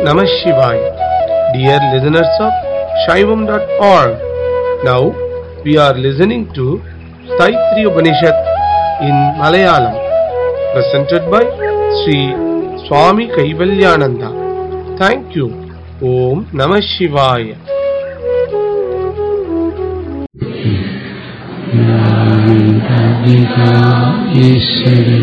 Namah Shivaya. Dear listeners of Shaivam.org, now we are listening to Staitri Upanishad in Malayalam, presented by Sri Swami Kaivalyananda. Thank you. Om Namah Shivaya. ഈശ്വരൻ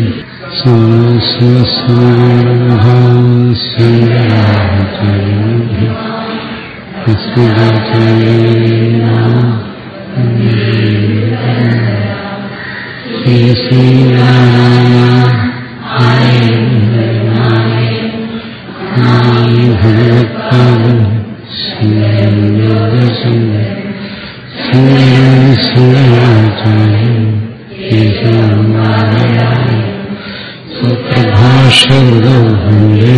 ഭഗവത്പാദം സുപ്രഭാഷൃതോ ഹരേ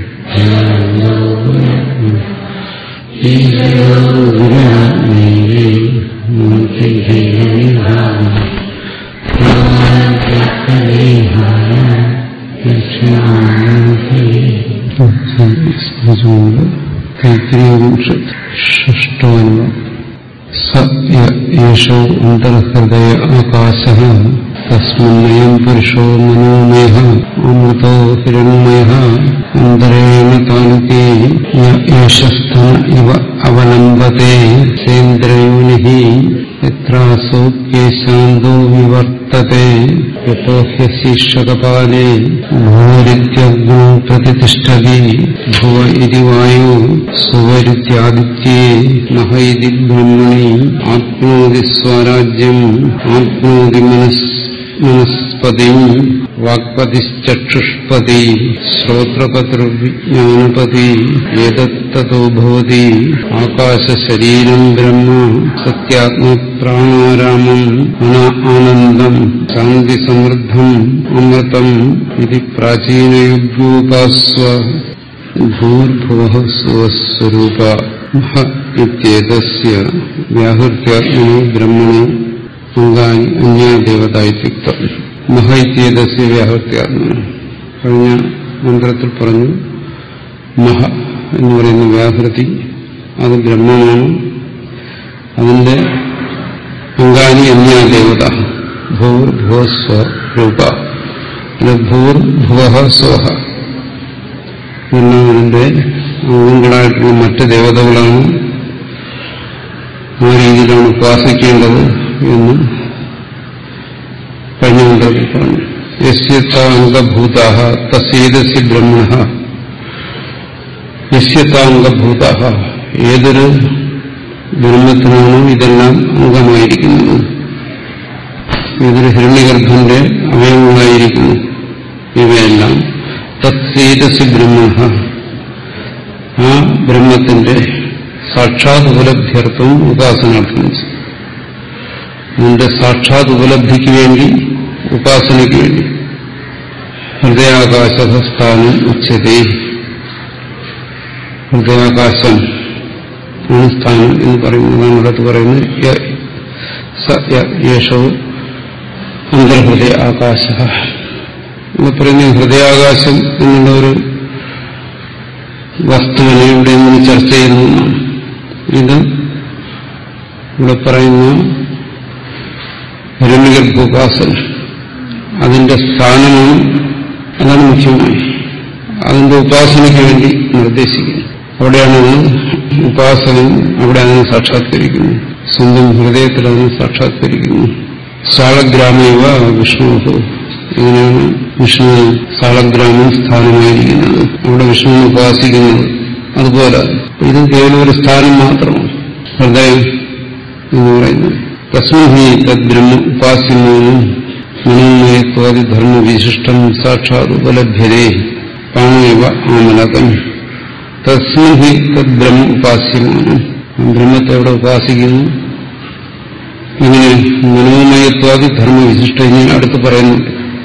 ഷഷ്ടോന്വ യേശോ അന്തർഹൃദയ ആകാശ തസ്മന്നയം പുരുഷോ മനോമയ അമൃതോ ഹിരൺമയ അന്തരേണ കാലികേ യേശസ്ഥ ഇവ അവലംബത്തെ സേന്ദ്രയോനി യത്രാസോ കേശാന്തോ വിവർത്തത്തെ യഥോ ഹ്യശീർഷകപാലേ ഭൂരിത്യഗ്നോ പ്രതിഷ്ഠതി ഭുവ ഇതി വായു സുവരിത്യാദിത്യേ നഹ ഇതി ബ്രഹ്മണി ആപ്നോതി സ്വരാജ്യം ആപ്നോതി മനസ് മനസ്പതി വാക്പതിശ്ചക്ഷുഷ്പതി ശ്രോത്രപതിർവിജ്ഞാനപതി ഏതത്തോ ഭവതി ആകാശശരീരം ബ്രഹ്മ സത്യാത്മപ്രാണാരാമം അന ആനന്ദം ശാന്തി സമൃദ്ധം അമൃതം ഇത് പ്രാചീനയുഗ്യോപാസ്വ ഭൂർഭുവ സ്വസ്വരൂപ ഇത്യേതസ്യ വ്യാഹൃത്യാത്മനോ ബ്രഹ്മണോ അംഗാനി അന്യാദേവത ഇത്യുക്തം മഹ ഇത്യേതസ്യ വ്യാഹൃത്യാത്മന കഴിഞ്ഞ മന്ത്രത്തിൽ പറഞ്ഞു മഹ എന്ന് പറയുന്ന വ്യാഹൃതി അത് ബ്രഹ്മമാണ് അതിന്റെ അംഗാനി അന്യാദേവത ഭൂർ ഭുവ സ്വരൂപ ഭൂർ ഭുവ സ്വഹ എല്ലാം അതിന്റെ അംഗങ്ങളായിട്ടുള്ള മറ്റ് ദേവതകളാണ് ആ രീതിയിലാണ് ഉപാസിക്കേണ്ടത് എന്ന് കഴിഞ്ഞ മന്ത്രത്തിൽ പറഞ്ഞു യസ്യത്താംഗഭൂത തസ്യേതസ്യ ബ്രഹ്മണ യസ്യത്താംഗഭൂത ഏതൊരു ബ്രഹ്മത്തിനാണോ ഇതെല്ലാം അംഗമായിരിക്കുന്നത് ഏതൊരു ഹിരണ്യഗർഭന്റെ അവയവങ്ങളായിരിക്കുന്നു ഇവയെല്ലാം തത്സേതസ് ബ്രഹ്മ ആ ബ്രഹ്മത്തിന്റെ സാക്ഷാത് ഉപലബ്ധ്യർത്ഥം ഉപാസനാർത്ഥം നിന്റെ സാക്ഷാത് ഉപലബ്ധിക്ക് വേണ്ടി ഉപാസനയ്ക്ക് വേണ്ടി ഹൃദയാകാശസ്ഥാനം ഉച്ചതേ ഹൃദയാകാശം ആണ് സ്ഥാനം എന്ന് പറയുന്നതാണ് അടുത്ത് പറയുന്നത് യേശോ അന്തർഹൃദയ ആകാശ എന്ന് പറയുന്ന ഹൃദയാകാശം എന്നുള്ള ഒരു വസ്തുവിനെ ഇവിടെ നിന്ന് ചർച്ച ചെയ്യുന്നതാണ് ഇത് ഇവിടെ പറയുന്ന ഹിരണ്യഗർഭോപാസന അതിന്റെ സ്ഥാനമാണ് അതാണ് മുഖ്യമായി അതിന്റെ ഉപാസനയ്ക്ക് വേണ്ടി നിർദ്ദേശിക്കുന്നു അവിടെയാണ് ഉപാസനം അവിടെ അതിനെ സാക്ഷാത്കരിക്കുന്നു സ്വന്തം ഹൃദയത്തിൽ അതിനെ സാക്ഷാത്കരിക്കുന്നു സാളഗ്രാമീവ വിഷ്ണു ഇങ്ങനെയാണ് വിഷ്ണു സാളഗ്രാമം സ്ഥാനമായിരിക്കുന്നത് അവിടെ വിഷ്ണുവിനെ ഉപാസിക്കുന്നത് അതുപോലെ ഇത് കേവലം ഒരു സ്ഥാനം മാത്രമാണ് ഹൃദയം എന്ന് പറയുന്നത് തസ്മി തദ്ബ്രഹ്മ ഉപാസ്യമാനും മനോമയത്വാദി ധർമ്മവിശിഷ്ടം സാക്ഷാത് ഉപലഭ്യതേ പാണേവ ആമലകം തസ്മി തദ്ബ്രഹ്മ ഉപാസ്യമാനം ബ്രഹ്മത്തെ അവിടെ ഉപാസിക്കുന്നു ഇങ്ങനെ മനോമയത്വാദി ധർമ്മവിശിഷ്ട ഇങ്ങനെ അടുത്ത് പറയുന്നുണ്ട്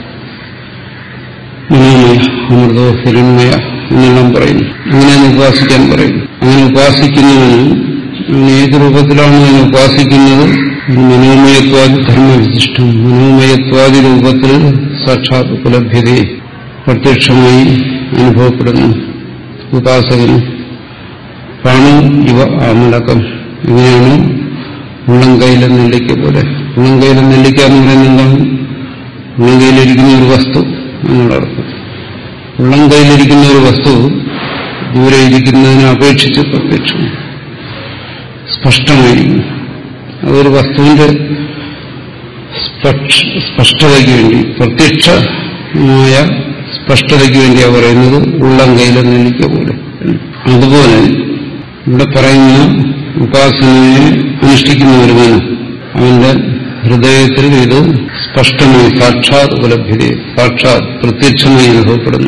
മനോമയ അമൃതോ ഹിരൺമയ എന്നെല്ലാം പറയുന്നു അങ്ങനെ ഉപാസിക്കാൻ പറയുന്നു അങ്ങനെ ഉപാസിക്കുന്നവന് അവൻ ഏത് രൂപത്തിലാണ് ഞാൻ ഉപാസിക്കുന്നത് മനോമയത്വാദി ധർമ്മവിശിഷ്ടം മനോമയത്വാദി രൂപത്തിൽ സാക്ഷാത് ഉപലഭ്യതയെ പ്രത്യക്ഷമായി അനുഭവപ്പെടുന്നു ഉപാസകനും പാണം ഇവ ആമലകം ഇങ്ങനെയാണ് ഉള്ളംകൈയിലെ നെല്ലിക്ക പോലെ ഉള്ളംകൈയിലെ നെല്ലിക്ക എന്ന് പറയുന്നത് എന്താണ് ഉള്ളംകൈയിലിരിക്കുന്ന ഒരു വസ്തു എന്നുള്ള അർത്ഥം ഉള്ളംകൈയിലിരിക്കുന്ന ഒരു വസ്തു ദൂരെ ഇരിക്കുന്നതിനെ അപേക്ഷിച്ച് പ്രത്യക്ഷം സ്പഷ്ടമായിരിക്കും അതൊരു വസ്തുവിന്റെ സ്പക്ഷ- സ്പഷ്ടതയ്ക്ക് വേണ്ടി പ്രത്യക്ഷമായ സ്പഷ്ടതയ്ക്ക് വേണ്ടിയാണ് പറയുന്നത് ഉള്ളം കയ്യിലെ നെല്ലിക്ക പോലെ അതുപോലെ ഇവിടെ പറയുന്ന ഉപാസനയെ അനുഷ്ഠിക്കുന്ന ഒരുവന് അവന്റെ ഹൃദയത്തിൽ ഇത് സ്പഷ്ടമായി സാക്ഷാത് ഉപലഭ്യത സാക്ഷാത് പ്രത്യക്ഷമായി അനുഭവപ്പെടുന്നു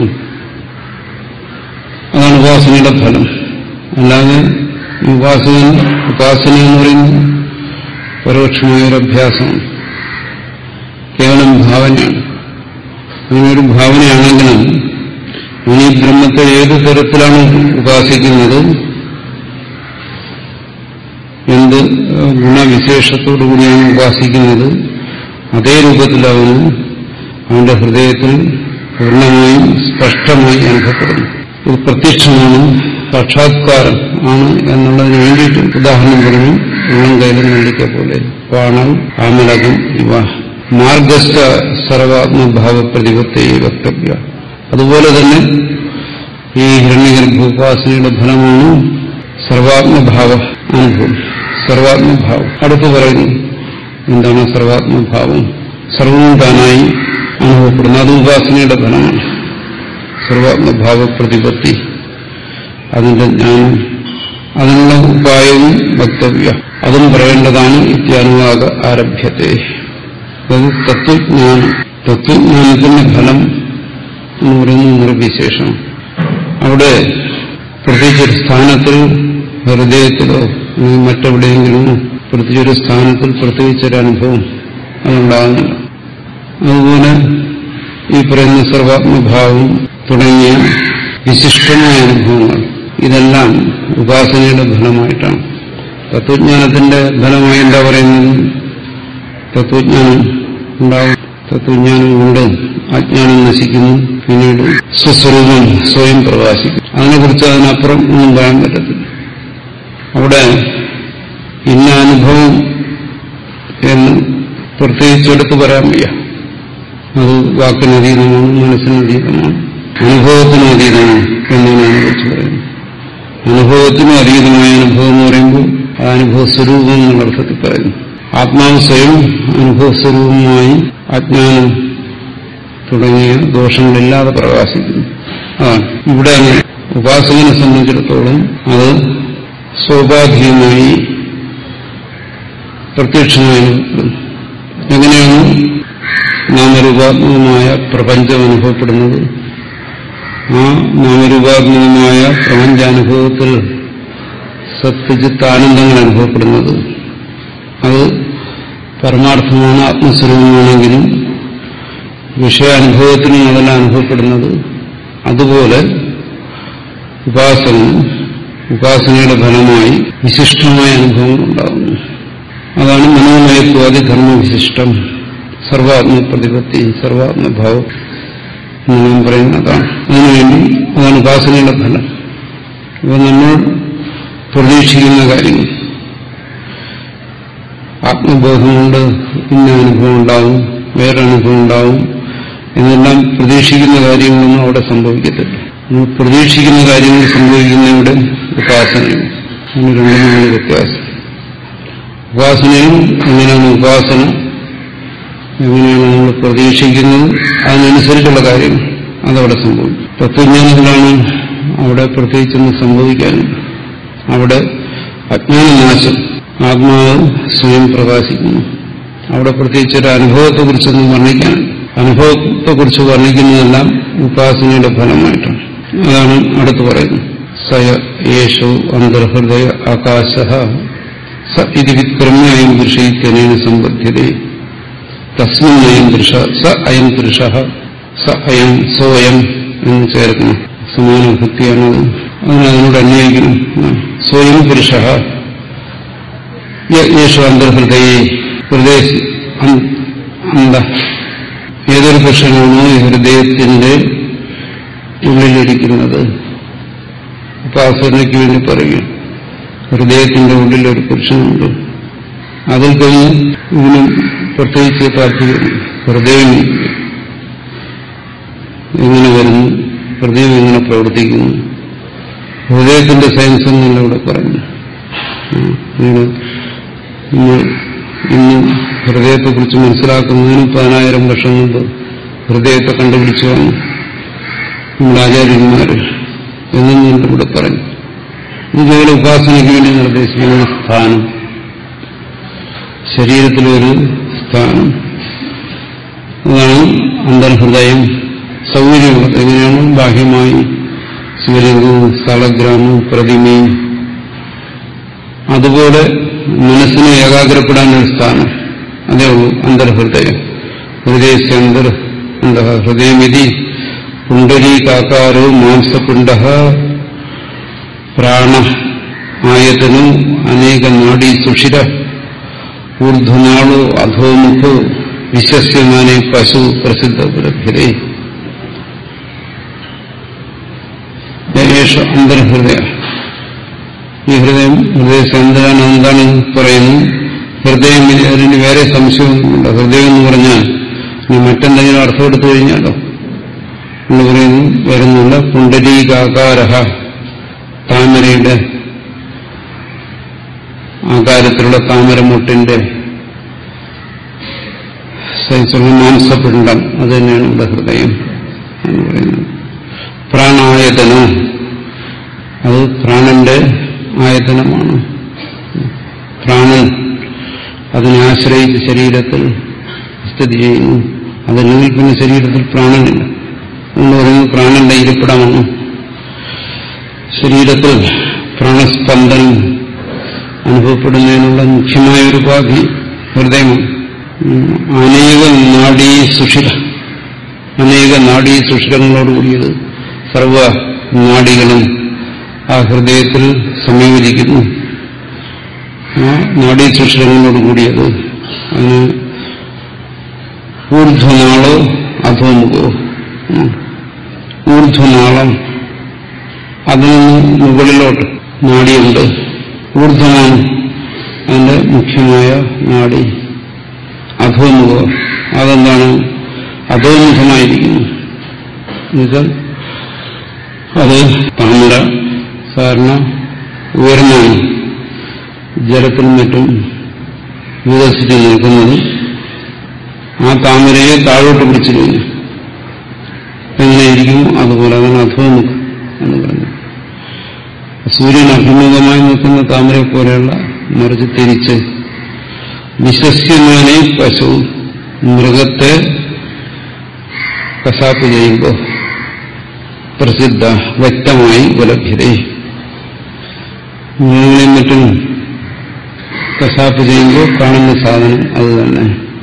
അതാണ് ഉപാസനയുടെ ഫലം അല്ലാതെ ഉപാസന ഉപാസന എന്ന് പറയുന്നത് പരോക്ഷമായ ഒരു അഭ്യാസമാണ് കേവലം ഭാവനയാണ് അങ്ങനെ ഒരു ഭാവനയാണെങ്കിലും അവൻ ഈ ബ്രഹ്മത്തെ ഏത് തരത്തിലാണ് ഉപാസിക്കുന്നത് എന്ത് ഗുണവിശേഷത്തോടുകൂടിയാണ് ഉപാസിക്കുന്നത് അതേ രൂപത്തിൽ അവന് അവന്റെ ഹൃദയത്തിൽ പൂർണ്ണമായും സ്പഷ്ടമായി അനുഭവപ്പെടുന്നു ഇത് പ്രത്യക്ഷമാണ് സാക്ഷാത്കാരം ആണ് എന്നുള്ളതിന് വേണ്ടിയിട്ട് ഉദാഹരണം പറഞ്ഞു ഉള്ളം കയ്യിലും നെല്ലിക്ക പോലെ പാണം ആമലകം ഇവ മാർഗസ്ഥ സർവാത്മഭാവ പ്രതിപത്തെ വക്തവ്യ അതുപോലെ തന്നെ ഈ ഹിരണ്യഗർഭോപാസനയുടെ ഫലമാണ് സർവാത്മഭാവ അനുഭവം സർവാത്മഭാവം അടുത്ത് പറയുന്നു എന്താണ് സർവാത്മഭാവം സർവവും താനായി അനുഭവപ്പെടുന്നു അത് ഉപാസനയുടെ ഫലമാണ് സർവാത്മഭാവ പ്രതിപത്തി അതിന്റെ ജ്ഞാനം അതിനുള്ള ഉപായവും വക്തവ്യ അതും പറയേണ്ടതാണ് ഇത്യാനുവാദ ആരഭ്യത്തെ അതായത് തത്വജ്ഞാനം തത്വജ്ഞാനത്തിന്റെ ഫലം എന്ന് പറയുന്നത് നിർവിശേഷം അവിടെ പ്രത്യേകിച്ചൊരു സ്ഥാനത്തിൽ ഹൃദയത്തിലോ അല്ലെങ്കിൽ മറ്റെവിടെയെങ്കിലും പ്രത്യേകിച്ചൊരു സ്ഥാനത്തിൽ പ്രത്യേകിച്ചൊരു അനുഭവം അതുണ്ടാകുന്നില്ല അതുപോലെ ഈ പറയുന്ന സർവാത്മഭാവം തുടങ്ങിയ വിശിഷ്ടമായ അനുഭവങ്ങൾ ഇതെല്ലാം ഉപാസനയുടെ ഫലമായിട്ടാണ് തത്വജ്ഞാനത്തിന്റെ ഫലമായി എന്താ പറയുന്നത് തത്വജ്ഞാനം ഉണ്ടാവും തത്വജ്ഞാനം കൊണ്ട് അജ്ഞാനം നശിക്കുന്നു പിന്നീട് സ്വസ്വരൂപം സ്വയം പ്രകാശിക്കും അതിനെക്കുറിച്ച് അതിനപ്പുറം ഒന്നും പറയാൻ പറ്റത്തില്ല അവിടെ ഇന്ന അനുഭവം എന്ന് പ്രത്യേകിച്ച് എടുത്തു പറയാൻ വയ്യ അത് വാക്കിനതീതമാണ് മനസ്സിനതീതമാണ് അനുഭവത്തിനും അതീതമാണ് എന്നാണ് അതിനെക്കുറിച്ച് പറയുന്നത് അനുഭവത്തിനും അതീതമായ അനുഭവം എന്ന് പറയുമ്പോൾ ആ അനുഭവ സ്വരൂപം എന്നുള്ള അർത്ഥത്തിൽ പറയുന്നു ആത്മാവ് സ്വയം അനുഭവ സ്വരൂപമായി അജ്ഞാനം തുടങ്ങിയ ദോഷങ്ങളില്ലാതെ പ്രകാശിക്കുന്നു അതാണ് ഇവിടെ അങ്ങനെ ഉപാസകനെ സംബന്ധിച്ചിടത്തോളം അത് സ്വാഭാവികമായി പ്രത്യക്ഷമായി അനുഭവപ്പെടുന്നു എങ്ങനെയാണ് നാമരൂപാത്മകമായ പ്രപഞ്ചം അനുഭവപ്പെടുന്നത് ആ നാമരൂപാത്മകമായ പ്രപഞ്ചാനുഭവത്തിൽ സത്യജിത്ത് ആനന്ദങ്ങൾ അനുഭവപ്പെടുന്നത് അത് പരമാർത്ഥമാണ് ആത്മസ്വരൂപമാണെങ്കിലും വിഷയാനുഭവത്തിനും അതെല്ലാം അനുഭവപ്പെടുന്നത് അതുപോലെ ഉപാസന ഉപാസനയുടെ ഫലമായി വിശിഷ്ടമായ അനുഭവങ്ങൾ ഉണ്ടാകുന്നു അതാണ് മനോമയത്വാദി ധർമ്മവിശിഷ്ടം സർവാത്മപ്രതിപത്തി സർവാത്മഭാവം എന്ന് നാം പറയുന്ന അതാണ് അതിനുവേണ്ടി അതാണ് ഉപാസനയുടെ ഫലം ഇവ നമ്മൾ പ്രതീക്ഷിക്കുന്ന കാര്യങ്ങൾ ആത്മബോധം കൊണ്ട് ഇന്ന അനുഭവം ഉണ്ടാവും വേറെ അനുഭവം ഉണ്ടാവും എന്നെല്ലാം പ്രതീക്ഷിക്കുന്ന കാര്യങ്ങളൊന്നും അവിടെ സംഭവിക്കത്തില്ല നമ്മൾ പ്രതീക്ഷിക്കുന്ന കാര്യങ്ങൾ സംഭവിക്കുന്നവിടെ ഉപാസനയും അതിന് രണ്ടും തമ്മിൽ വ്യത്യാസം ഉപാസനയും എങ്ങനെയാണ് ഉപാസന എങ്ങനെയാണ് നമ്മൾ പ്രതീക്ഷിക്കുന്നത് അതിനനുസരിച്ചുള്ള കാര്യങ്ങൾ അതവിടെ സംഭവിക്കും തത്വജ്ഞാനത്തിലാണ് അവിടെ പ്രത്യേകിച്ചൊന്നും സംഭവിക്കാനില്ല അവിടെ അജ്ഞാനനാശം ആത്മാവ് സ്വയം പ്രകാശിക്കുന്നു അവിടെ പ്രത്യേകിച്ച് ഒരു അനുഭവത്തെക്കുറിച്ചൊന്നും വർണ്ണിക്കാൻ അനുഭവത്തെക്കുറിച്ച് വർണ്ണിക്കുന്നതെല്ലാം ഉപാസനയുടെ ഫലമായിട്ടാണ് അതാണ് അടുത്ത് പറയുന്നത് സയ യേശോ അന്തർഹൃദയ ആകാശ സ ഇത് വിക്രമ്യയം പുരുഷൈത്യനേന സമ്പദ്ധ്യത തസ്മിൻ അയം പുരുഷ സ അയം പുരുഷ സ അയം സോയം എന്ന് ചേർക്കണം സമാനുഭക്തിയാണ് അതിനോട് അന്വയിക്കണം സ്വയം പുരുഷ യേശു അന്തർഹൃദയെ ഹൃദയ അന്ത ഏതൊരു പുരുഷനാണോ ഈ ഹൃദയത്തിന്റെ ഉള്ളിലിരിക്കുന്നത് ഉപാസനയ്ക്ക് വേണ്ടി പറയുക ഹൃദയത്തിന്റെ ഉള്ളിൽ ഒരു പുരുഷനുണ്ട് അതിൽ കഴിഞ്ഞ് ഇതിന് പ്രത്യേകിച്ച് താല്പര്യം ഹൃദയം എങ്ങനെ വരുന്നു ഹൃദയം എങ്ങനെ പ്രവർത്തിക്കുന്നു ഹൃദയത്തിന്റെ സയൻസ് എന്നല്ല ഇവിടെ പറഞ്ഞു ഉം. ഇവിടെ നമ്മൾ ഇന്ന് ഹൃദയത്തെക്കുറിച്ച് മനസ്സിലാക്കുന്നതിന് പതിനായിരം വർഷം മുമ്പ് ഹൃദയത്തെ കണ്ടുപിടിച്ചു വന്നു നമ്മുടെ ആചാര്യന്മാർ എന്നും ഞാൻ ഇവിടെ പറഞ്ഞു ഇത് കേവലം ഉപാസനയ്ക്ക് വേണ്ടി നിർദ്ദേശിക്കുന്ന സ്ഥാനം ശരീരത്തിലൊരു സ്ഥാനം അതാണ് അന്തർഹൃദയം സൗകര്യമുള്ളത് എങ്ങനെയാണ് ബാഹ്യമായി ശിവലിംഗവും സ്ഥലഗ്രാമവും പ്രതിമയും അതുപോലെ മനസ്സിനെ ഏകാഗ്രപ്പെടാൻ ഒരു സ്ഥാനം അതേ ഉള്ളൂ അന്തർഹൃദയം ഹൃദയസ്യ അന്തർ എന്താ ഹൃദയമിതി പുണ്ടരീകാകാരോ മാംസപിണ്ഡ പ്രാണ ആയതനു അനേക നാഡീ സുഷിര ഊർധ്വനാളോ അധോമുഖോ വിശ്വസ്യമാനെ പശു പ്രസിദ്ധ ലഭ്യതേ യേശ അന്തർഹൃദയ ഈ ഹൃദയം ഹൃദയസന്തരാണ് എന്താണ് പറയുന്നത് ഹൃദയം ഇനി അതിന് വേറെ സംശയമൊന്നുമില്ല ഹൃദയം എന്ന് പറഞ്ഞാൽ ഇനി മറ്റെന്തെങ്കിലും അർത്ഥം എടുത്തു കഴിഞ്ഞാലോ എന്ന് പറയുന്നു വരുന്നില്ല പുണ്ടരീകാകാര താമരയുടെ ആകാരത്തിലുള്ള താമരമുട്ടിന്റെ സഹിച്ചുള്ള മാംസപിണ്ഡം അത് തന്നെയാണ് ഇവിടെ ഹൃദയം എന്ന് പറയുന്നത് പ്രാണായതനം അത് പ്രാണന്റെ ആയതനമാണ് പ്രാണൻ അതിനെ ആശ്രയിച്ച് ശരീരത്തിൽ സ്ഥിതി ചെയ്യുന്നു അതല്ലെങ്കിൽ പിന്നെ ശരീരത്തിൽ പ്രാണനില്ല എന്ന് പറയുന്നത് പ്രാണന്റെ ഇരിപ്പിടമാണ് ശരീരത്തിൽ പ്രാണസ്പന്ദനം അനുഭവപ്പെടുന്നതിനുള്ള മുഖ്യമായ ഒരു ഉപാധി ഹൃദയമാണ് ഉം, അനേക നാഡീ സുഷിര അനേക നാഡീ സുഷിരങ്ങളോടുകൂടിയത് സർവ നാഡികളും ആ ഹൃദയത്തിൽ സംയോജിക്കുന്നു ആ നാഡീ സുഷിരങ്ങളോട് കൂടിയത് അതിന് ഊർധ്വനാളോ അധോമുഖോ ഉം. ഊർധ്വനാളം അതിൽ നിന്ന് മുകളിലോട്ട് നാടിയുണ്ട് ഊർധ്വനാണ് അതിന്റെ മുഖ്യമായ നാടി അധോമുഖം അതെന്താണ് അധോമുഖമായിരിക്കുന്നു എന്നുവെച്ചാൽ അത് താമര സാധാരണ ഉയർന്നാണ് ജലത്തിലും മറ്റും വികസിച്ച് നിൽക്കുന്നത് ആ താമരയെ താഴോട്ട് പിടിച്ചു കഴിഞ്ഞു എങ്ങനെയിരിക്കും അതുപോലെ അതാണ് അധോമുഖം എന്ന് പറഞ്ഞു സൂര്യൻ അഭിമുഖമായി നിൽക്കുന്ന താമരയെ പോലെയുള്ള മറിച്ച് തിരിച്ച് വിശ്വസ്യമാനെ പശു മൃഗത്തെ കശാപ്പ് ചെയ്യുമ്പോൾ പ്രസിദ്ധ വ്യക്തമായി ഉപലഭ്യത മൃഗങ്ങളെയും മറ്റും കശാപ്പ് ചെയ്യുമ്പോൾ കാണുന്ന സാധനം അത് തന്നെ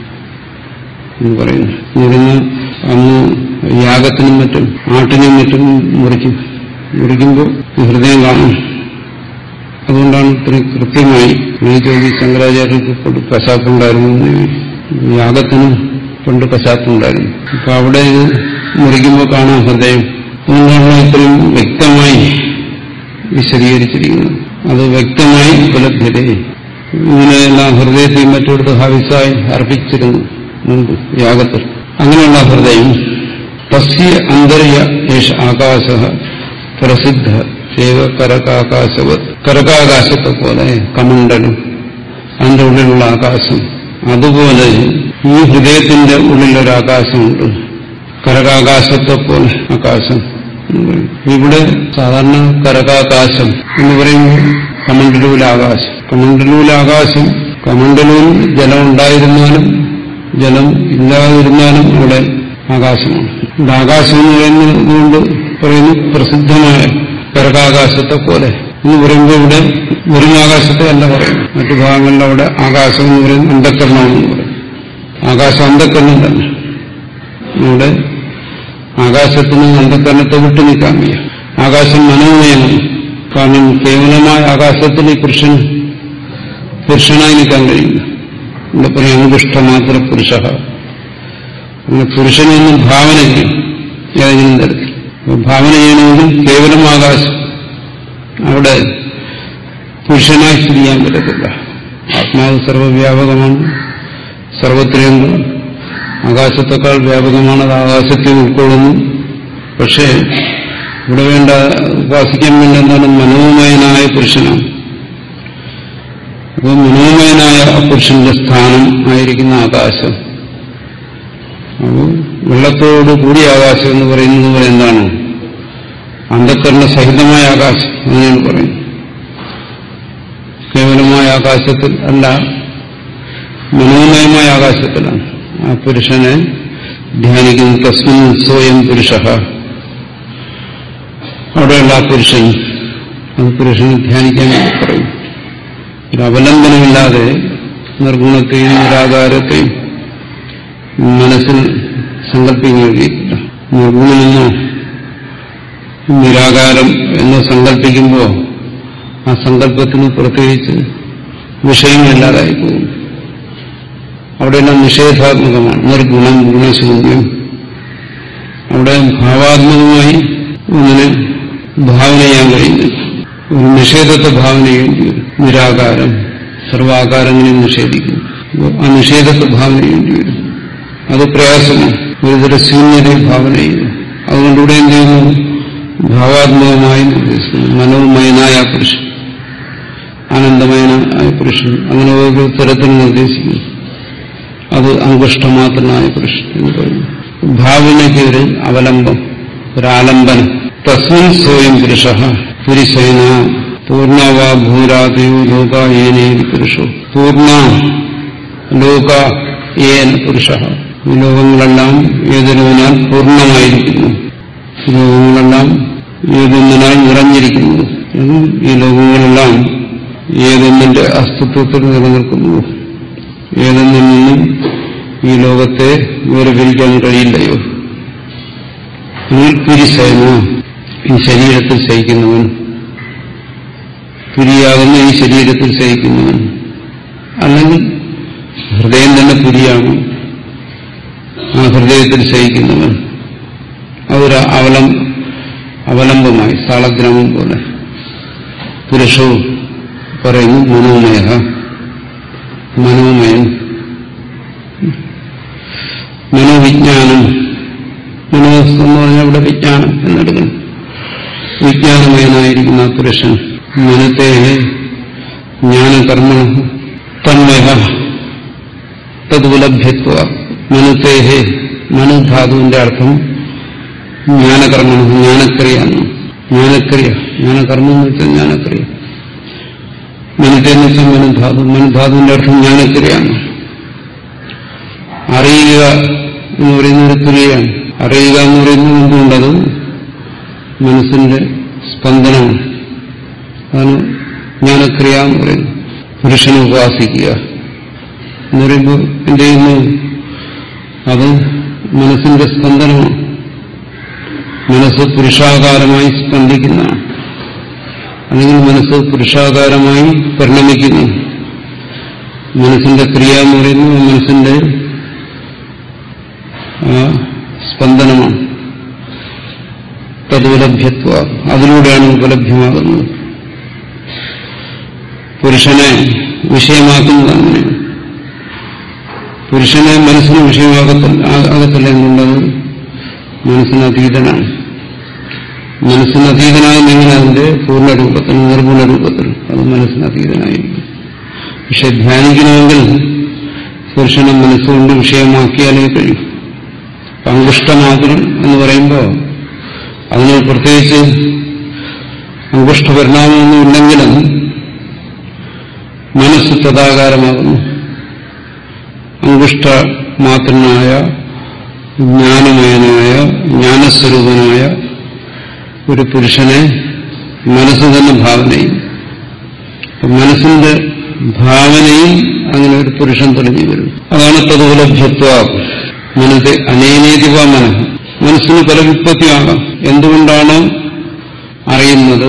എന്ന് പറയുന്നു ഇവിടുന്ന് അന്ന് യാഗത്തിനും മറ്റും ആട്ടിനും മറ്റും മുറിക്കും മുറിക്കുമ്പോൾ ഹൃദയം കാണും അതുകൊണ്ടാണ് ഇത്രയും കൃത്യമായി നീ ചോദി ശങ്കരാചാര്യർക്ക് പണ്ട് കശാപ്പുണ്ടായിരുന്നു എന്ന് ചോദിച്ചു. യാഗത്തിനും പണ്ട് കശാപ്പുണ്ടായിരുന്നു അപ്പൊ അവിടെ ഇത് മുറിക്കുമ്പോൾ കാണാം ഹൃദയം അതുകൊണ്ടാണ് ഇത്രയും വ്യക്തമായി വിശദീകരിച്ചിരിക്കുന്നത് അത് വ്യക്തമായി ഉപലഭ്യത ഇങ്ങനെയെല്ലാം ഹൃദയത്തിൽ മറ്റൊരിടത്ത് ഹവിസായി അർപ്പിച്ചിരുന്നു മുമ്പ് യാഗത്തിൽ അങ്ങനെയുള്ള ഹൃദയം തസ്യ അന്തര്യ ഏഷ ആകാശ പ്രസിദ്ധ ഏവ കരകാകാശവത് കരകാകാശത്തെ പോലെ കമണ്ഡലം അതിന്റെ ഉള്ളിലുള്ള ആകാശം അതുപോലെ ഈ ഹൃദയത്തിന്റെ ഉള്ളിലൊരു ആകാശമുണ്ട് കരകാകാശത്തെ പോലെ ആകാശം എന്ന് പറയും. ഇവിടെ സാധാരണ കരകാകാശം എന്ന് പറയുമ്പോൾ കമണ്ഡലൂല ആകാശം കമണ്ഡലൂല ആകാശം കമണ്ഡലൂരിൽ ജലം ഉണ്ടായിരുന്നാലും ജലം ഇല്ലാതിരുന്നാലും അവിടെ ആകാശമാണ് ഇത് ആകാശം എന്ന് പറയുന്നത് കൊണ്ട് പറയുന്നു പ്രസിദ്ധമായ കരകാകാശത്തെ പോലെ എന്ന് പറയുമ്പോൾ ഇവിടെ വെറും ആകാശത്തെ അല്ല പറയുന്നു മറ്റു ഭാഗങ്ങളിൽ അവിടെ ആകാശം എന്ന് പറയുന്നത് അന്ധക്കരണമെന്ന് പറയും ആകാശം അന്ധക്കരണം തന്നെ ഇവിടെ ആകാശത്തിന് അന്ധക്കരണത്തെ വിട്ടു നിൽക്കാൻ വയ്യ ആകാശം മനോമയമാണ് കാരണം കേവലമായ ആകാശത്തിൽ ഈ പുരുഷൻ പുരുഷനായി നിൽക്കാൻ കഴിയില്ല ഇവിടെ പറയും അങ്കുഷ്ട മാത്ര പുരുഷ അങ്ങനെ പുരുഷനൊന്നും ഭാവന ചെയ്യും ഏതെങ്കിലും തരത്തിൽ അപ്പോൾ ഭാവന ചെയ്യണമെങ്കിൽ കേവലം ആകാശം അവിടെ പുരുഷനായി സ്ഥിതി ചെയ്യാൻ പറ്റത്തില്ല ആത്മാവ് സർവവ്യാപകമാണ് സർവത്രയുണ്ട് ആകാശത്തെക്കാൾ വ്യാപകമാണ് അത് ആകാശത്തെ ഉൾക്കൊള്ളുന്നു പക്ഷേ ഇവിടെ വേണ്ട ഉപാസിക്കാൻ വേണ്ട എന്താണ് മനോമയനായ പുരുഷനാണ് അപ്പോൾ മനോമയനായ ആ പുരുഷന്റെ സ്ഥാനം ആയിരിക്കുന്ന ആകാശം അപ്പോൾ വെള്ളത്തോട് കൂടിയ ആകാശം എന്ന് പറയുന്നത് പോലെ എന്താണ് അന്ധക്കരണ സഹിതമായ ആകാശം അങ്ങനെയാണ് പറയുന്നത് കേവലമായ ആകാശത്തിൽ അല്ല മനോമയമായ ആകാശത്തിലാണ് ആ പുരുഷനെ ധ്യാനിക്കുന്ന തസ്മിൻ സ്വയം പുരുഷ അവിടെയുള്ള ആ പുരുഷൻ അത് പുരുഷനെ ധ്യാനിക്കാൻ വേണ്ടി പറയും ഒരു അവലംബനമില്ലാതെ നിർഗുണത്തെയും നിരാകാരത്തെയും മനസ്സിൽ സങ്കല്പിക്കാൻ കഴിയില്ല നിർഗുണമെന്നോ നിരാകാരം എന്നോ സങ്കല്പിക്കുമ്പോൾ ആ സങ്കല്പത്തിന് പ്രത്യേകിച്ച് വിഷയമില്ലാതായി പോകും അവിടെയെല്ലാം നിഷേധാത്മകമാണ് നിർഗുണം ഗുണശൂന്യം അവിടെ ഭാവാത്മകമായി ഒന്നിനെ ഭാവന ചെയ്യാൻ കഴിയുന്നില്ല ഒരു നിഷേധത്തെ ഭാവന ചെയ്യേണ്ടി വരും നിരാകാരം സർവാകാരങ്ങളെയും നിഷേധിക്കും അപ്പോൾ ആ നിഷേധത്തെ ഭാവന ചെയ്യേണ്ടി വരും അത് പ്രയാസമാണ് ഒരുതര ശൂന്യതയെ ഭാവന ചെയ്യുന്നു അതുകൊണ്ട് ഇവിടെ എന്ത് ചെയ്യുന്നു ഭാവാത്മകമായി നിർദ്ദേശിക്കുന്നു മനോമയനായ ആ പുരുഷൻ ആനന്ദമയനായ പുരുഷൻ അങ്ങനെ ഓരോ തരത്തിൽ നിർദ്ദേശിക്കുന്നു അത് അങ്കുഷ്ടമാത്രനായ പുരുഷൻ എന്ന് പറയുന്നു ഭാവനയ്ക്ക് ഒരു അവലംബം ഒരാലംബനം തസ്മിൻ സ്വയം പുരുഷ പുരുഷേന പൂർണ്ണവാ ഭൂരാതയോ ലോക ഏനേതി പുരുഷോ പൂർണ്ണ ലോക ഏന പുരുഷ ഈ ലോകങ്ങളെല്ലാം ഏതൊരുവനാൽ പൂർണ്ണമായിരിക്കുന്നു ഈ ലോകങ്ങളെല്ലാം ഏതൊന്നിനാൽ നിറഞ്ഞിരിക്കുന്നു ഈ ലോകങ്ങളെല്ലാം ഏതൊന്നിന്റെ അസ്തിത്വത്തിൽ നിലനിൽക്കുന്നു ഏതൊന്നിൽ നിന്നും ഈ ലോകത്തെ വേർപിരിക്കാൻ കഴിയില്ലയോ പുരിസേന ഈ ശരീരത്തിൽ ശയിക്കുന്നവൻ പുരിയാകുന്ന ഈ ശരീരത്തിൽ ശയിക്കുന്നവൻ അല്ലെങ്കിൽ ഹൃദയം തന്നെ പുരിയാണ് ആ ഹൃദയത്തിൽ ശയിക്കുന്നവൻ അതൊരു അവലം അവലംബമായി സാളഗ്രാമം പോലെ പുരുഷവും പറയുന്നു മനോമയ മനോമയൻ മനോവിജ്ഞാനം മനോസ് എന്ന് പറഞ്ഞാൽ ഇവിടെ വിജ്ഞാനം എന്നെടുക്കണം വിജ്ഞാനമയനായിരിക്കുന്ന ആ പുരുഷൻ മനത്തെ ജ്ഞാനകർമ്മ തന്മയ തതുപലഭ്യത്വ മനത്തേഹേ മനുധാതുവിന്റെ അർത്ഥം ജ്ഞാനകർമ്മ ജ്ഞാനക്രിയ ജ്ഞാനക്രിയ ജ്ഞാനകർമ്മം എന്ന് വെച്ചാൽ ജ്ഞാനക്രിയ മനത്തെ എന്ന് വെച്ചാൽ മനുധാതു മനുധാതുവിന്റെ അർത്ഥം ജ്ഞാനക്രിയാണ് അറിയുക എന്ന് പറയുന്ന ഒരു ക്രിയയാണ് അറിയുക എന്ന് പറയുന്നത് എന്തുകൊണ്ടത് മനസ്സിന്റെ സ്പന്ദനമാണ് അതാണ് ജ്ഞാനക്രിയ എന്ന് പറയുന്നത് പുരുഷനെ ഉപാസിക്കുക എന്ന് പറയുമ്പോൾ എന്ത് ചെയ്യുന്നു അത് മനസ്സിന്റെ സ്പന്ദനമാണ് മനസ്സ് പുരുഷാകാരമായി സ്പന്ദിക്കുന്നതാണ് അല്ലെങ്കിൽ മനസ്സ് പുരുഷാകാരമായി പരിണമിക്കുന്നു മനസ്സിന്റെ ക്രിയ എന്ന് പറയുന്നത് മനസ്സിന്റെ സ്പന്ദനമാണ് തതുപലഭ്യത്വ അതിലൂടെയാണ് ഉപലഭ്യമാകുന്നത് പുരുഷനെ വിഷയമാക്കുന്നത് അങ്ങനെയാണ് പുരുഷനെ മനസ്സിന് വിഷയമാകത്തില്ല ആകത്തില്ല എന്നുള്ളത് മനസ്സിനതീതനാണ് മനസ്സിനതീതനായി എങ്ങനെ അതിന്റെ പൂർണ്ണരൂപത്തിൽ നിർഗുണ രൂപത്തിൽ അത് മനസ്സിനതീതനായിരിക്കും പക്ഷെ ധ്യാനിക്കണമെങ്കിൽ പുരുഷനെ മനസ്സുകൊണ്ട് വിഷയമാക്കിയാലേ കഴിയും അങ്കുഷ്ടമാത്രം എന്ന് പറയുമ്പോൾ അതിന് പ്രത്യേകിച്ച് അങ്കുഷ്ട പരിണാമമൊന്നും ഇല്ലെങ്കിലും മനസ്സ് തഥാകാരമാകുന്നു അങ്കുഷ്ട മാത്രനായ ജ്ഞാനമയനായ ജ്ഞാനസ്വരൂപനായ ഒരു പുരുഷനെ മനസ്സ് തന്നെ ഭാവന ചെയ്യും മനസ്സിന്റെ ഭാവനയിൽ അങ്ങനെ ഒരു പുരുഷൻ തെളിഞ്ഞു വരും അതാണ് തതുപലഭ്യത്വ മനസ്സ് അനേനേതിവ മനഃ മനസ്സിന് പല വിപത്തിയാകാം എന്തുകൊണ്ടാണ് അറിയുന്നത്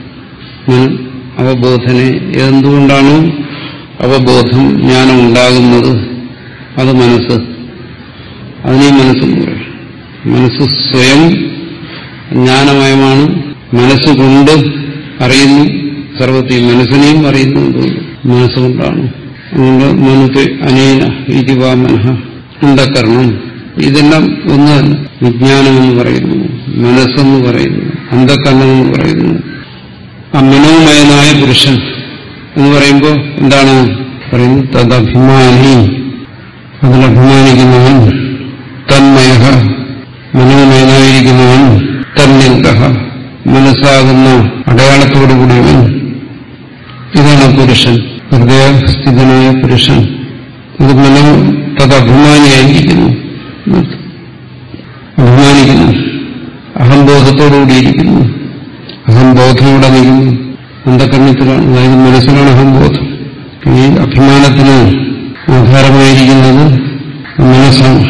അവബോധനെ എന്തുകൊണ്ടാണ് അവബോധം ജ്ഞാനം ഉണ്ടാകുന്നത് അത് മനസ്സ് അതിനെ മനസ്സെന്ന് പറയും മനസ്സ് സ്വയം ജ്ഞാനമയമാണ് മനസ്സുകൊണ്ട് അറിയുന്നു സർവത്തെയും മനസ്സിനെയും അറിയുന്നത് മനസ്സുകൊണ്ടാണ് അതുകൊണ്ട് മനത്തെ അനേന ഇതിവാമനഃ അന്ധകരണം ഇതെല്ലാം ഒന്ന് തന്നെ വിജ്ഞാനം എന്ന് പറയുന്നു മനസ്സെന്ന് പറയുന്നു അന്ധകരണം എന്ന് പറയുന്നു ആ മനോമയനായ പുരുഷൻ എന്ന് പറയുമ്പോൾ എന്താണ് പറയുന്നത് തദഭിമാനി അതിലഭിമാനിക്കുന്നവൻ തന്മയ മനോമയനായിരിക്കുന്നവൻ തന്നിന്ത മനസ്സാകുന്ന അടയാളത്തോടുകൂടിയവൻ ഇതാണ് പുരുഷൻ ഹൃദയസ്ഥിതനായ പുരുഷൻ ഇത് മനോ തദഭിമാനിയായിരിക്കുന്നു അഭിമാനിക്കുന്നു അഹംബോധത്തോടുകൂടിയിരിക്കുന്നു അഹംബോധയോടെ നിൽക്കുന്നു അന്ധകരണത്തിലാണ് അതായത് മനസ്സിലാണ് അഹംബോധം ഈ അഭിമാനത്തിന് ആധാരമായിരിക്കുന്നത് മനസ്സാണ്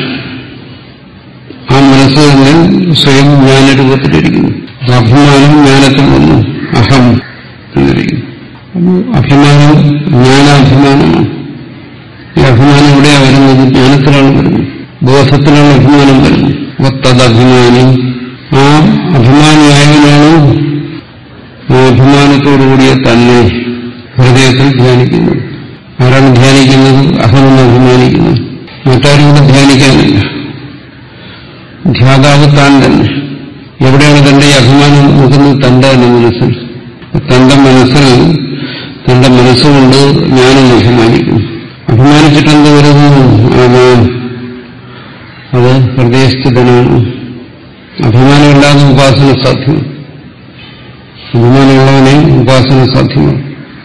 ആ മനസ്സ് തന്നെ സ്വയം ജ്ഞാനരൂപത്തിലിരിക്കുന്നു അപ്പൊ അഭിമാനം ജ്ഞാനത്തിൽ വന്നു അഹം എന്നിരിക്കുന്നു അപ്പൊ അഭിമാനം ജ്ഞാനാഭിമാനമാണ് ഈ അഭിമാനം എവിടെയാണ് വരുന്നത് ജ്ഞാനത്തിലാണ് വരുന്നത് ബോധത്തിലാണ് അഭിമാനം വരുന്നത് അപ്പൊ തദഭിമാനി ആ അഭിമാനിയായവനാണ് ആ അഭിമാനത്തോടുകൂടിയ തന്നെ ഹൃദയത്തിൽ ധ്യാനിക്കുന്നത് ആരാണ് ധ്യാനിക്കുന്നത് അഹമെന്ന് അഭിമാനിക്കുന്നത് മറ്റാരും കൂടെ ധ്യാനിക്കാനില്ല ധ്യാതാവ് താൻ തന്നെ എവിടെയാണ് തന്റെ ഈ അഭിമാനം നിൽക്കുന്നത് തന്റെ തന്നെ മനസ്സിൽ തന്റെ മനസ്സിൽ തന്റെ മനസ്സുകൊണ്ട് ഞാനും അഭിമാനിക്കുന്നു അഭിമാനിച്ചിട്ട് എന്ത് വരുന്നു ആ ഞാൻ അത് ഹൃദയസ്ഥിതനാണ് അഭിമാനമില്ലാതെ ഉപാസന സാധ്യമാണ് അഭിമാനമുള്ളവനെ ഉപാസന സാധ്യമാണ്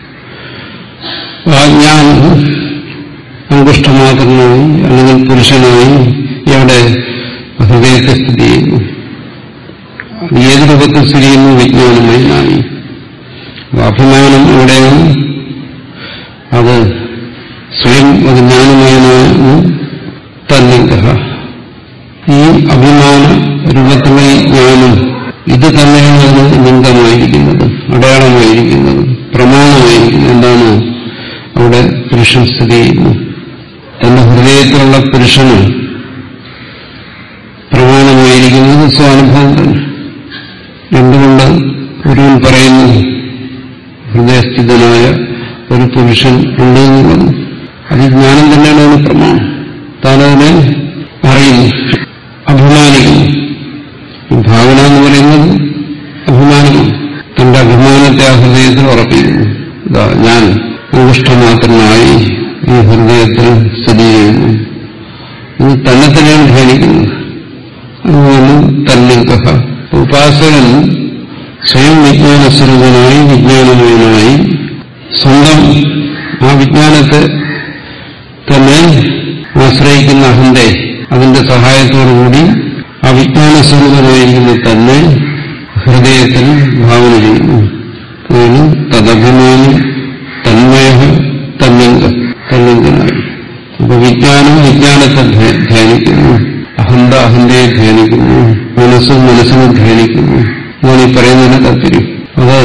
ആ ഞാൻ അങ്കുഷ്ടമാത്രനായി അല്ലെങ്കിൽ പുരുഷനായി എവിടെ ഹൃദയത്തെ സ്ഥിതി ചെയ്യുന്നു അത് ഏത് രൂപത്തിൽ സ്ഥിതി ചെയ്യുന്നു വിജ്ഞാനമയനായി അഭിമാനം എവിടെയാണ് അത് സ്വയം അത് ജ്ഞാനമയനാണ് തന്നിഗ്രഹ ഈ അഭിമാന രൂപത്തിലുള്ള ഈ ജ്ഞാനം ഇത് തന്നെയാണ് അതിന് ലിംഗമായിരിക്കുന്നത് അടയാളമായിരിക്കുന്നത് പ്രമാണമായിരിക്കുന്നത് എന്താണ് അവിടെ പുരുഷൻ സ്ഥിതി ചെയ്യുന്നു തന്റെ ഹൃദയത്തിലുള്ള പുരുഷന് പ്രമാണമായിരിക്കുന്നത് സ്വാനുഭവം തന്നെ എന്തുകൊണ്ട് ഒരുവൻ പറയുന്നു ഹൃദയസ്ഥിതനായ ഒരു പുരുഷൻ ഉണ്ട് എന്നുള്ളത് അത് ജ്ഞാനം തന്നെയാണ് അതിന് പ്രമാണം താനതിനെ അറിയുന്നു അഭിമാനിക്കുന്നു ഭാവന എന്ന് പറയുന്നത് അഭിമാനമാണ് തന്റെ അഭിമാനത്തെ ആ ഹൃദയത്തിൽ ഉറപ്പിക്കുന്നു ഇതാ ഞാൻ ഉപഷ്ടമാത്രനായി ഈ ഹൃദയത്തിൽ സ്ഥിതി ചെയ്യുന്നു ഇത് തന്നെ തന്നെയാണ് ധ്യാനിക്കുന്നത് അതുപോലെ തന്നിൽക്കഹ ഉപാസകൻ സ്വയം വിജ്ഞാനസ്വരൂപനായി വിജ്ഞാനമയനായി സ്വന്തം ആ വിജ്ഞാനത്തെ തന്നെ ആശ്രയിക്കുന്ന അഹന്റെ അതിന്റെ സഹായത്തോടുകൂടി ആ വിജ്ഞാനസ്വരൂപനായിരിക്കുന്ന തന്നെ ഹൃദയത്തിൽ ഭാവന ചെയ്യുന്നു അതാണ് തദഭിമാനി തന്മയ തന്നിങ്ക തന്നിങ്കനായി അപ്പൊ വിജ്ഞാനം വിജ്ഞാനത്തെ ധ്യാ- ധ്യാനിക്കുന്നു അഹന്ത അഹന്തയെ ധ്യാനിക്കുന്നു മനസ്സും മനസ്സിനെ ധ്യാനിക്കുന്നു എന്നാണ് ഈ പറയുന്നതിന് താല്പര്യം അത്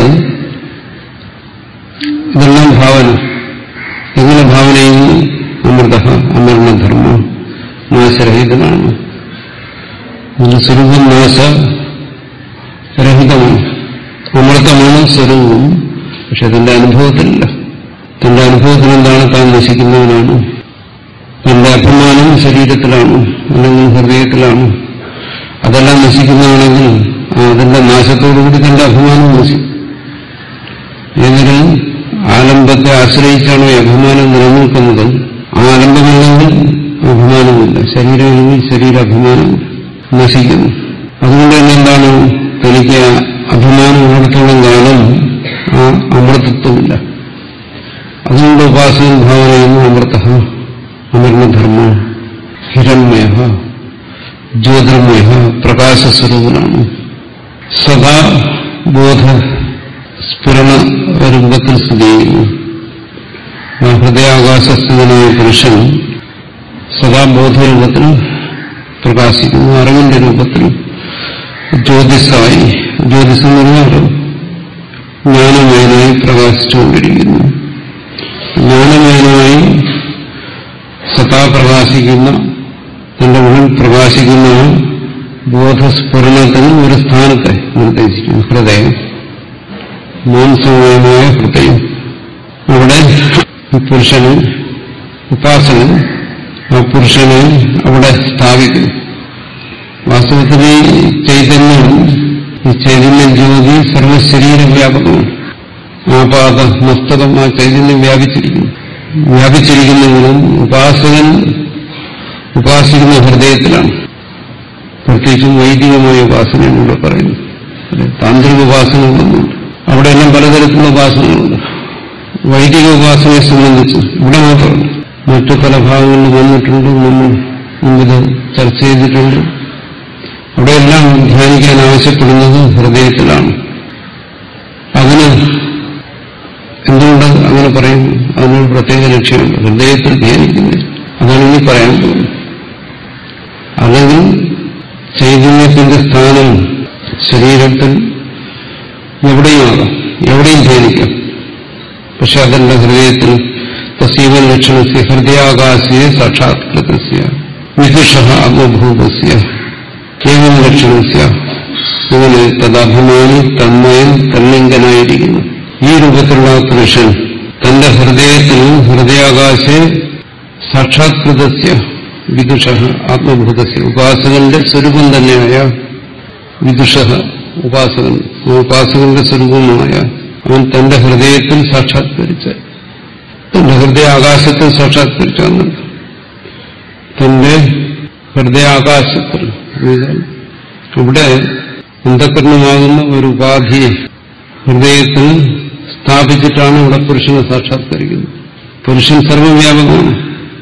ഇതെല്ലാം ഭാവന എങ്ങനെ ഭാവന ചെയ്യുന്നു അമൃത അമരണധർമ്മ നാശരഹിതനാണ് അതിന്റെ സ്വരൂപം നാശരഹിതമാണ് അമൃതമാണ് സ്വരൂപം പക്ഷെ അതിന്റെ അനുഭവത്തിലില്ല തന്റെ അനുഭവത്തിൽ എന്താണ് താൻ നശിക്കുന്നവനാണ് തന്റെ അഭിമാനം ശരീരത്തിലാണ് അല്ലെങ്കിൽ ഹൃദയത്തിലാണ് അതെല്ലാം നശിക്കുന്നതാണെങ്കിൽ ആ അതിന്റെ നാശത്തോടുകൂടി തന്റെ അഭിമാനം നശിക്കും ഏതൊരു ആലംബത്തെ ആശ്രയിച്ചാണോ ഈ അഭിമാനം നിലനിൽക്കുന്നത് ആ ആലംബമില്ലെങ്കിൽ അഭിമാനമില്ല ശരീരമില്ലെങ്കിൽ ശരീരാഭിമാനം നശിക്കുന്നു അതുകൊണ്ട് തന്നെ എന്താണ് തനിക്ക് ആ അഭിമാനം ഉള്ളിടത്തോളം കാലം ആ അമൃതത്വമില്ല അതുകൊണ്ട് ഉപാസന ഭാവന ചെയ്യുന്നു അമൃത അമരണധർമ്മ ഹിരണ്മയ ജ്യോതിർമയ പ്രകാശസ്വരൂപനാണ് സദാ ബോധ സ്ഫുരണ രൂപത്തിൽ സ്ഥിതി ചെയ്യുന്നു ആ ഹൃദയാകാശസ്ഥിതനായ പുരുഷൻ സദാ ബോധരൂപത്തിൽ പ്രകാശിക്കുന്നു അറിവിന്റെ രൂപത്തിൽ ജ്യോതിസായി ജ്യോതിസ് എന്ന് പറഞ്ഞാൽ അറിവ്. ജ്ഞാനമയനായി പ്രകാശിച്ചുകൊണ്ടിരിക്കുന്നു ജ്ഞാനമയനായി സദാ പ്രകാശിക്കുന്ന തന്റെ ഉള്ളിൽ പ്രകാശിക്കുന്ന ബോധസ്ഫുരണത്തിന് ഒരു സ്ഥാനത്തെ നിർദ്ദേശിക്കുന്നു ഹൃദയം മാംസമയമായ ഹൃദയം അവിടെ പുരുഷന് ഉപാസകൻ ആ പുരുഷനെ അവിടെ സ്ഥാപിക്കുന്നു വാസ്തവത്തിൽ ഈ ചൈതന്യം ഈ ചൈതന്യ ജ്യോതി സർവശരീര വ്യാപകമാണ് ആപാത മസ്തകം ആ ചൈതന്യം വ്യാപിച്ചിരിക്കുന്നു വ്യാപിച്ചിരിക്കുന്നെങ്കിലും ഉപാസകൻ ഉപാസിക്കുന്ന ഹൃദയത്തിലാണ് പ്രത്യേകിച്ചും വൈദികമായ ഉപാസനയാണ് ഇവിടെ പറയുന്നത് അതെ, താന്ത്രിക ഉപാസനകളൊന്നുമില്ല അവിടെയെല്ലാം പലതരത്തിലുള്ള ഉപാസനകളുണ്ട് വൈദിക ഉപാസനയെ സംബന്ധിച്ച് ഇവിടെ മാത്രമല്ല മറ്റു പല ഭാഗങ്ങളിലും വന്നിട്ടുണ്ട് നമ്മൾ മുമ്പിൽ ചർച്ച ചെയ്തിട്ടുണ്ട് അവിടെയെല്ലാം ധ്യാനിക്കാൻ ആവശ്യപ്പെടുന്നത് ഹൃദയത്തിലാണ് അതിന് എന്തുകൊണ്ട് അങ്ങനെ പറയും അതിനൊരു പ്രത്യേക ലക്ഷ്യമുണ്ട് ഹൃദയത്തിൽ ധ്യാനിക്കുന്നത് അതാണ് ഇനി പറയാൻ പോകുന്നത് അല്ലെങ്കിൽ ചൈതന്യത്തിന്റെ സ്ഥാനം ശരീരത്തിൽ എവിടെയുമാകാം എവിടെയും ധ്യാനിക്കാം പക്ഷെ അതല്ല ഹൃദയത്തിൽ തസീവൻ ലക്ഷണസ്യ ഹൃദയാകാശയെ സാക്ഷാത്കൃതസ്യ വിദുഷ ആത്മഭൂതസ്യ കേവല ലക്ഷണസ്യ ഇങ്ങനെ തദഭിമാനി തന്മയൻ തന്നിങ്കനായിരിക്കുന്നു ഈ രൂപത്തിലുള്ള ആ പുരുഷൻ തന്റെ ഹൃദയത്തിൽ ഹൃദയാകാശെ സാക്ഷാത്കൃതസ്യ വിദുഷ ആത്മഭൂതസ്യ ഉപാസകന്റെ സ്വരൂപം തന്നെയായ വിദുഷ ഉപാസകൻ ആ ഉപാസകന്റെ സ്വരൂപമായ അവൻ തന്റെ ഹൃദയത്തിൽ സാക്ഷാത്കരിച്ച തന്റെ ഹൃദയാകാശത്തിൽ സാക്ഷാത്കരിച്ച എന്നല്ല തന്റെ ഹൃദയാകാശത്തിൽ എന്നുവെച്ചാൽ ഇവിടെ അന്ധകരണമാകുന്ന ഒരു ഉപാധിയെ ഹൃദയത്തിൽ സ്ഥാപിച്ചിട്ടാണ് ഇവിടെ പുരുഷനെ സാക്ഷാത്കരിക്കുന്നത് പുരുഷൻ സർവവ്യാപകമാണ്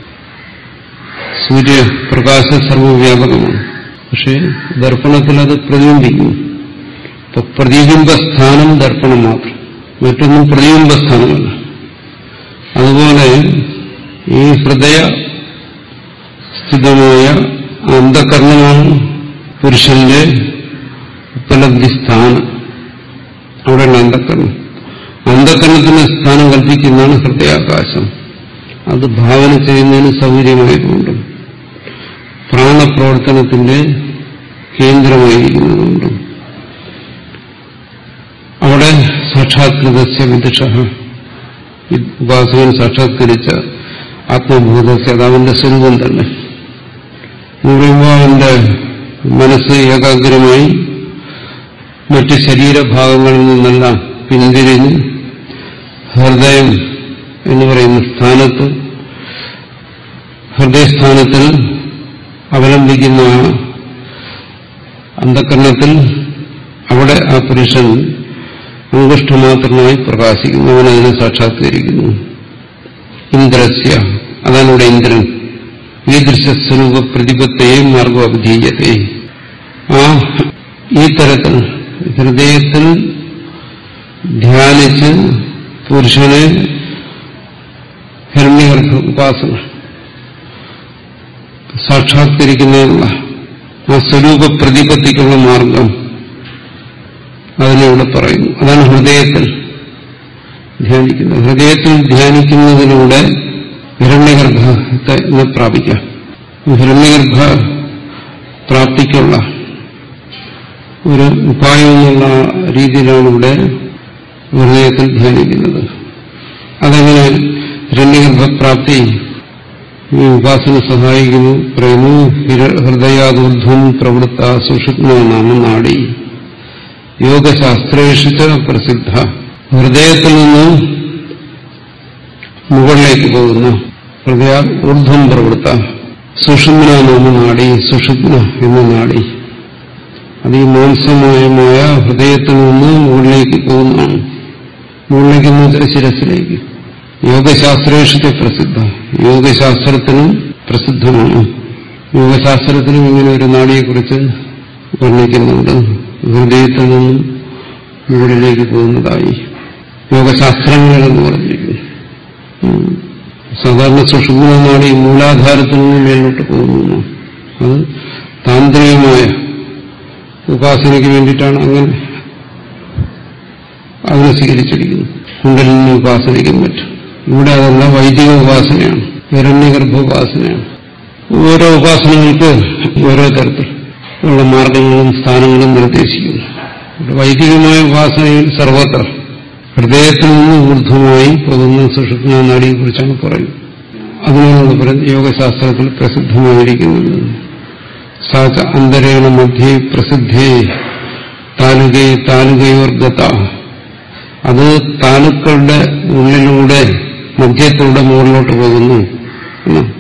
സൂര്യപ്രകാശം സർവവ്യാപകമാണ് പക്ഷേ ദർപ്പണത്തിൽ അത് പ്രതിബിംബിക്കുന്നു ഇപ്പൊ പ്രതിബിംബസ്ഥാനം ദർപ്പണം മാത്രം മറ്റൊന്നും പ്രതിബിംബസ്ഥാനമല്ല അതുപോലെ ഈ ഹൃദയ സ്ഥിതമായ അന്ധകരണമാണ് പുരുഷന്റെ ഉപലബ്ധി സ്ഥാനം അവിടെയുള്ള അന്ധകരണം അന്ധകരണത്തിന് സ്ഥാനം കൽപ്പിക്കുന്നതാണ് ഹൃദയാകാശം അത് ഭാവന ചെയ്യുന്നതിന് സൗകര്യമായതുകൊണ്ടും പ്രാണപ്രവർത്തനത്തിന്റെ കേന്ദ്രമായിരിക്കുന്നതുകൊണ്ടും അവിടെ സാക്ഷാത്കൃതസ്യ വിദുഷ ഉപാസകൻ സാക്ഷാത്കരിച്ച ആത്മഭൂതസ്യ അത് അവന്റെ സ്വരൂപം തന്നെ എന്ന് പറയുമ്പോൾ അവന്റെ മനസ്സ് ഏകാഗ്രമായി മറ്റ് ശരീരഭാഗങ്ങളിൽ നിന്നെല്ലാം പിന്തിരിഞ്ഞ് ഹൃദയം എന്ന് പറയുന്ന സ്ഥാനത്ത് ഹൃദയസ്ഥാനത്തിൽ അവലംബിക്കുന്ന ആ അന്ധകരണത്തിൽ അവിടെ ആ പുരുഷൻ അങ്കുഷ്ടമാത്രമായി പ്രകാശിക്കുന്നു അവൻ അതിനെ സാക്ഷാത്കരിക്കുന്നു ഇന്ദ്രസ്യ അതാണ് ഇവിടെ ഇന്ദ്രൻ ഈ ദൃശ്യസ്വരൂപ പ്രതിപത്തെയും മാർഗോപധീയത്തെ ആ ഈ തരത്തിൽ ഹൃദയത്തിൽ ധ്യാനിച്ച് പുരുഷനെ ഹിരണ്യഗർഭ ഉപാസന സാക്ഷാത്കരിക്കുന്നതിനുള്ള ആ സ്വരൂപ പ്രതിപത്തിക്കുള്ള മാർഗം അതിനിവിടെ പറയുന്നു അതാണ് ഹൃദയത്തിൽ ധ്യാനിക്കുന്നത് ഹൃദയത്തിൽ ധ്യാനിക്കുന്നതിലൂടെ ഹിരണ്യഗർഭത്തെ പ്രാപിക്കാം ഹിരണ്യഗർഭ പ്രാപ്തിക്കുള്ള ഒരു ഉപായം എന്നുള്ള രീതിയിലാണ് ഇവിടെ ഹൃദയത്തിൽ ധ്യാനിക്കുന്നത് അതെങ്ങനെ ഹിരണ്യഗർഭപ്രാപ്തി ഈ ഉപാസന സഹായിക്കുന്നു പറയുന്നു ഹൃദയാദൂർധ്വം പ്രവൃത്ത സുഷുപ്ന നാമ നാടി യോഗശാസ്ത്രേഷിച്ച പ്രസിദ്ധ ഹൃദയത്തിൽ നിന്ന് മുകളിലേക്ക് പോകുന്ന ഹൃദയ ഊർധ്വം പ്രവൃത്ത സുഷുമ്ന നാമ നാടി സുഷുപ്ന എന്ന നാടി അത് ഈ മാംസമയമായ ഹൃദയത്തിൽ നിന്ന് മുകളിലേക്ക് പോകുന്നതാണ് മുകളിലേക്ക് എന്ന് വെച്ചാൽ ശിരസിലേക്ക് യോഗശാസ്ത്രേഷത്തെ പ്രസിദ്ധ യോഗശാസ്ത്രത്തിനും പ്രസിദ്ധമാണ് യോഗശാസ്ത്രത്തിനും ഇങ്ങനെ ഒരു നാടിയെക്കുറിച്ച് വർണ്ണിക്കുന്നുണ്ട് ഹൃദയത്തിൽ നിന്നും മുകളിലേക്ക് പോകുന്നതായി യോഗശാസ്ത്രങ്ങൾ എന്ന് പറഞ്ഞിരിക്കുന്നു സാധാരണ സുഷുമ്ന നാടി മൂലാധാരത്തിൽ നിന്ന് മേലോട്ട് പോകുന്നു അത് താന്ത്രികമായ ഉപാസനയ്ക്ക് വേണ്ടിയിട്ടാണ് അങ്ങനെ അതിനെ സ്വീകരിച്ചിരിക്കുന്നത് കുണ്ടലിന് ഉപാസനയ്ക്കും പറ്റും ഇവിടെ അതല്ല വൈദിക ഉപാസനയാണ് ഹിരണ്യഗർഭ ഉപാസനയാണ് ഓരോ ഉപാസനകൾക്ക് ഓരോ തരത്തിൽ ഉള്ള മാർഗങ്ങളും സ്ഥാനങ്ങളും നിർദ്ദേശിക്കുന്നു ഇവിടെ വൈദികമായ ഉപാസനയിൽ സർവത്ര ഹൃദയത്തിൽ നിന്ന് ഊർധ്വമായി പോകുന്ന സുഷുപ്ന നാടിയെ കുറിച്ചാണ് പറയുന്നത് അതിനാണ് പറയുന്നത് യോഗശാസ്ത്രത്തിൽ പ്രസിദ്ധമായിരിക്കുന്നത് സാച അന്തരേണ മധ്യേ പ്രസിദ്ധേ താലുകൈ താലുകയോർഗത അത് താലുക്കളുടെ ഉള്ളിലൂടെ മധ്യത്തിലൂടെ മുകളിലോട്ട് പോകുന്നു എന്നാണ്